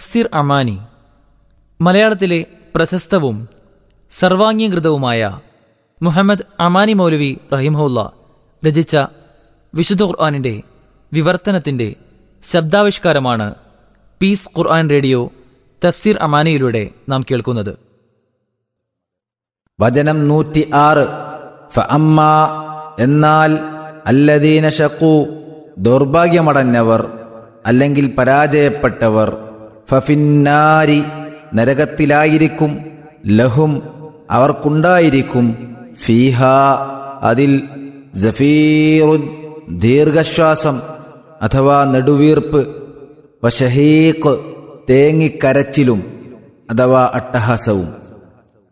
തഫ്സീർ അമാനി മലയാളത്തിലെ പ്രശസ്തവും സർവാംഗീകൃതവുമായ മുഹമ്മദ് അമാനി മൗലവി റഹിമഹുല്ല രചിച്ച വിശുദ്ധ ഖുർആാനിന്റെ വിവർത്തനത്തിന്റെ ശബ്ദാവിഷ്കാരമാണ് പീസ് ഖുർആൻ റേഡിയോ തഫ്സീർ അമാനിയിലൂടെ നാം കേൾക്കുന്നത് വചനം നൂറ്റി ആറ് ഫഅമ്മ എന്നാൽ അല്ലദീന ഷക്കു ദൗർഭാഗ്യമടഞ്ഞവർ അല്ലെങ്കിൽ പരാജയപ്പെട്ടവർ ഫഫിന്നാരി നരകത്തിലായിരിക്കും ലഹും അവർക്കുണ്ടായിരിക്കും ഫീഹ അതിൽ ജഫീറുൻ ദീർഘശ്വാസം അഥവാ നെടുവീർപ്പ് വഷഹീഖ് തേങ്ങിക്കരച്ചിലും അഥവാ അട്ടഹാസവും